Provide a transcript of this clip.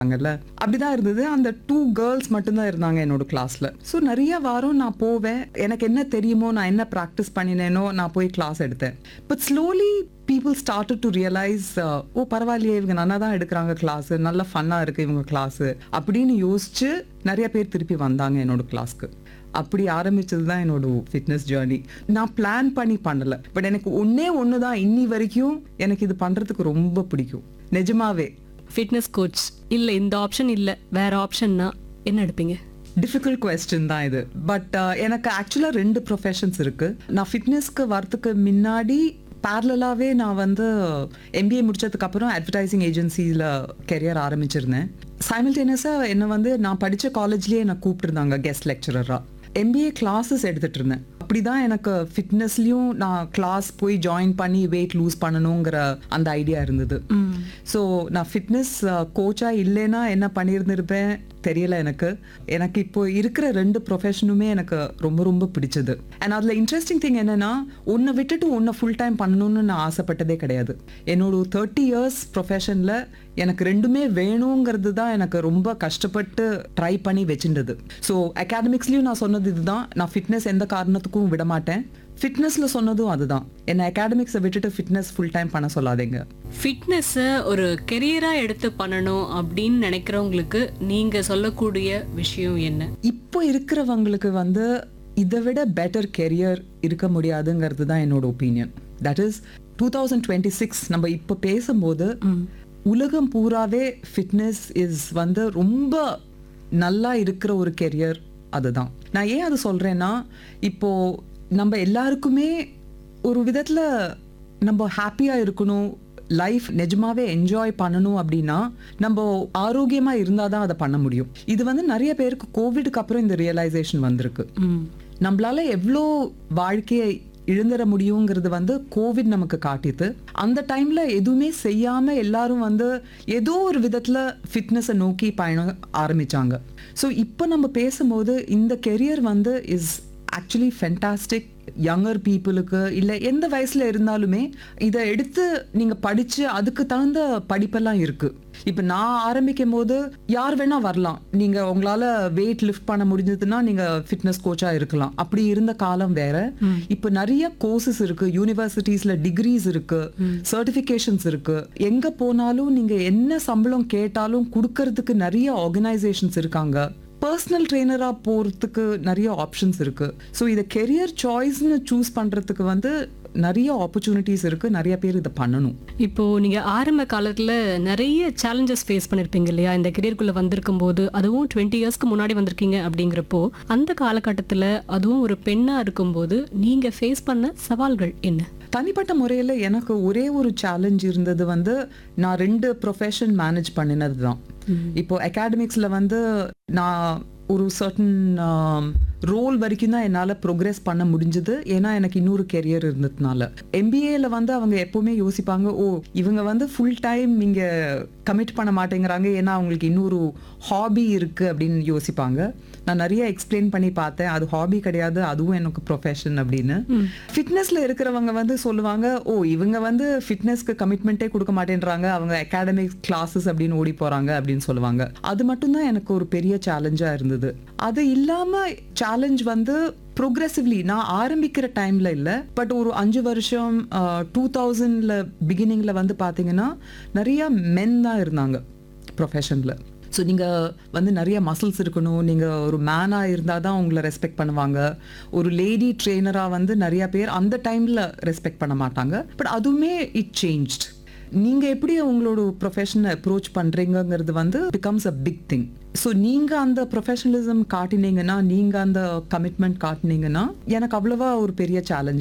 அங்கல்ல அப்படிதான் இருந்தது அந்த டூ கேர்ள்ஸ் மட்டும்தான் இருந்தாங்க என்னோட கிளாஸ்ல ஸோ நிறைய வாரம் நான் போவேன் எனக்கு என்ன தெரியுமோ நான் என்ன ப்ராக்டிஸ் பண்ணினேனோ நான் போய் கிளாஸ் எடுத்தேன் but slowly people started to realise oh பரவாயில்லையே இவங்க நல்லா தான் எடுக்கிறாங்க கிளாஸ் நல்ல ஃபன்னாக இருக்கு இவங்க கிளாஸ் அப்படின்னு யோசிச்சு நிறைய பேர் திருப்பி வந்தாங்க என்னோட கிளாஸ்க்கு அப்படி ஆரம்பிச்சது தான் என்னோட ஃபிட்னஸ் ஜேர்னி நான் பிளான் பண்ணி பண்ணல பட் எனக்கு ஒன்னே ஒன்று தான் இன்னி வரைக்கும் எனக்கு இது பண்றதுக்கு ரொம்ப பிடிக்கும் நிஜமாவே ஃபிட்னஸ் கோச் இல்ல இந்த ஆப்ஷன் இல்ல வேற ஆப்ஷன்னா என்ன எடுப்பீங்க டிஃபிகல்ட் கொஸ்டின் தான் இது பட் எனக்கு ஆக்சுவலாக ரெண்டு ப்ரொஃபஷன்ஸ் இருக்கு நான் ஃபிட்னஸ்க்கு வரத்துக்கு முன்னாடி பேரலாகவே நான் வந்து எம்பிஏ முடிச்சதுக்கு அப்புறம் அட்வர்டைசிங் ஏஜென்சியில் கெரியர் ஆரம்பிச்சிருந்தேன் சைமல்டேனியஸாக என்னை வந்து நான் படித்த காலேஜ்லேயே என்னை கூப்பிட்டுருந்தாங்க கெஸ்ட் லெக்சரராக எம்பிஏ கிளாஸஸ் எடுத்துட்டு இருந்தேன் அப்படிதான் எனக்கு ஃபிட்னஸ்லயும் நான் கிளாஸ் போய் ஜாயின் பண்ணி வெயிட் லூஸ் பண்ணணுங்கிற அந்த ஐடியா இருந்தது ஸோ நான் ஃபிட்னஸ் கோச்சா இல்லைன்னா என்ன பண்ணியிருந்திருப்பேன் தெரியல எனக்கு எனக்கு இப்போ இருக்கிற ரெண்டு ப்ரொஃபஷனுமே எனக்கு ரொம்ப ரொம்ப பிடிச்சது அண்ட் அதில் இன்ட்ரெஸ்டிங் திங் என்னன்னா ஒன்றை விட்டுட்டு ஒன்றை ஃபுல் டைம் பண்ணணும்னு நான் ஆசைப்பட்டதே கிடையாது என்னோட தேர்ட்டி இயர்ஸ் ப்ரொஃபஷனில் எனக்கு ரெண்டுமே வேணுங்கிறது தான் எனக்கு ரொம்ப கஷ்டப்பட்டு ட்ரை பண்ணி வச்சிருந்தது ஸோ அகாடமிக்ஸ்லையும் நான் சொன்னது இதுதான் நான் ஃபிட்னஸ் எந்த காரணத்துக்கும் விட மாட்டேன் ஃபிட்னஸ்ல சொன்னதும் அதுதான் என்ன அகாடமிக்ஸை விட்டுட்டு ஃபிட்னஸ் ஃபுல் டைம் பண்ண சொல்லாதீங்க ஃபிட்னஸை ஒரு கெரியரா எடுத்து பண்ணணும் அப்படின்னு நினைக்கிறவங்களுக்கு நீங்க சொல்லக்கூடிய விஷயம் என்ன இப்போ இருக்கிறவங்களுக்கு வந்து இதை விட பெட்டர் கெரியர் இருக்க முடியாதுங்கிறது தான் என்னோட opinion that is two thousand twenty six நம்ம இப்போ பேசும்போது உலகம் பூராவே ஃபிட்னஸ் இஸ் வந்து ரொம்ப நல்லா இருக்கிற ஒரு கெரியர் அதுதான் நான் ஏன் அது சொல்றேன்னா இப்போ நம்ம எல்லாருக்குமே ஒரு விதத்துல நம்ம ஹாப்பியா இருக்கணும் லைஃப் நிஜமாவே என்ஜாய் பண்ணணும் அப்படின்னா நம்ம ஆரோக்கியமா இருந்தாதான் அதை பண்ண முடியும் இது வந்து நிறைய பேருக்கு கோவிடுக்கு அப்புறம் இந்த ரியலைசேஷன் வந்திருக்கு ம். நம்மளால எவ்வளோ வாழ்க்கையை இழந்துட முடியுங்கிறது வந்து கோவிட் நமக்கு காட்டித்து அந்த டைம்ல எதுவுமே செய்யாம எல்லாரும் வந்து ஏதோ ஒரு விதத்துல ஃபிட்னஸை நோக்கி பயணம் ஆரம்பிச்சாங்க ஸோ இப்போ நம்ம பேசும்போது இந்த கெரியர் வந்து இஸ் ஆக்சுவலி ஃபென்டாஸ்டிக் யங்கர் பீப்புளுக்கு இல்லை எந்த வயசுல இருந்தாலுமே இதை எடுத்து நீங்க படிச்சு அதுக்கு தகுந்த படிப்பெல்லாம் இருக்கு இப்போ நான் ஆரம்பிக்கும் போது யார் வேணா வரலாம் நீங்க உங்களால வெயிட் லிஃப்ட் பண்ண முடிஞ்சதுன்னா நீங்க ஃபிட்னஸ் கோச்சா இருக்கலாம் அப்படி இருந்த காலம் வேற இப்போ நிறைய கோர்சஸ் இருக்கு யூனிவர்சிட்டிஸ்ல டிகிரிஸ் இருக்கு சர்டிபிகேஷன்ஸ் இருக்கு எங்க போனாலும் நீங்க என்ன சம்பளம் கேட்டாலும் கொடுக்கறதுக்கு நிறைய ஆர்கனைசேஷன்ஸ் இருக்காங்க பர்சனல் ட்ரெயினராக போகிறதுக்கு நிறைய ஆப்ஷன்ஸ் இருக்கு ஸோ இதை கெரியர் சாய்ஸ்னு சூஸ் பண்ணுறதுக்கு வந்து நிறைய ஆப்பர்ச்சுனிட்டிஸ் இருக்கு நிறைய பேர் இதை பண்ணணும் இப்போ நீங்க ஆரம்ப காலத்துல நிறைய சேலஞ்சஸ் ஃபேஸ் பண்ணிருப்பீங்க இல்லையா இந்த கெரியர்க்குள்ள வந்திருக்கும் போது அதுவும் டுவெண்ட்டி இயர்ஸ்க்கு முன்னாடி வந்திருக்கீங்க அப்படிங்கிறப்போ அந்த காலகட்டத்துல அதுவும் ஒரு பெண்ணா இருக்கும்போது நீங்க ஃபேஸ் பண்ண சவால்கள் என்ன தனிப்பட்ட முறையில் எனக்கு ஒரே ஒரு சேலஞ்ச் இருந்தது வந்து நான் ரெண்டு ப்ரொஃபஷன் மேனேஜ் பண்ணினது தான் இப்போ அகாடமிக்ஸில் வந்து நான் ஒரு சர்டன் ரோல் வரைக்கும் தான் என்னால் ப்ரோக்ரஸ் பண்ண முடிஞ்சது ஏன்னா எனக்கு இன்னொரு கெரியர் இருந்ததுனால எம்பிஏல வந்து அவங்க எப்பவுமே யோசிப்பாங்க ஓ இவங்க வந்து ஃபுல் டைம் இங்கே கமிட் பண்ண மாட்டேங்கிறாங்க ஏன்னா அவங்களுக்கு இன்னொரு ஹாபி இருக்கு அப்படின்னு யோசிப்பாங்க நான் நிறைய எக்ஸ்பிளைன் பண்ணி பார்த்தேன் அது ஹாபி கிடையாது அதுவும் எனக்கு ப்ரொஃபஷன் அப்படின்னு ஃபிட்னஸ்ல இருக்கிறவங்க வந்து சொல்லுவாங்க ஓ இவங்க வந்து ஃபிட்னஸ்க்கு கமிட்மெண்ட்டே கொடுக்க மாட்டேன்றாங்க அவங்க அகாடமிக் கிளாஸஸ் அப்படின்னு ஓடி போறாங்க அப்படின்னு சொல்லுவாங்க அது மட்டும்தான் எனக்கு ஒரு பெரிய சேலஞ்சா இருந்தது அது இல்லாம சேலஞ்ச் வந்து ப்ரோக்ரெசிவ்லி நான் ஆரம்பிக்கிற டைம்ல இல்லை பட் ஒரு அஞ்சு வருஷம் டூ தௌசண்ட்ல பிகினிங்ல வந்து பாத்தீங்கன்னா நிறைய மென் தான் இருந்தாங்க ப்ரொஃபஷனில் ஸோ நீங்கள் வந்து நிறைய மசில்ஸ் இருக்கணும் நீங்கள் ஒரு மேனாக இருந்தால் தான் உங்களை ரெஸ்பெக்ட் பண்ணுவாங்க ஒரு லேடி ட்ரெயினராக வந்து நிறைய பேர் அந்த டைமில் ரெஸ்பெக்ட் பண்ண மாட்டாங்க பட் அதுவுமே இட் சேஞ்ச்ட் நீங்கள் எப்படி உங்களோட ப்ரொஃபஷனை அப்ரோச் பண்ணுறீங்கங்கிறது வந்து becomes a big thing so நீங்கள் அந்த ப்ரொஃபஷனலிசம் காட்டினீங்கன்னா நீங்கள் அந்த கமிட்மெண்ட் காட்டினீங்கன்னா எனக்கு அவ்வளோவா ஒரு பெரிய சேலஞ்ச்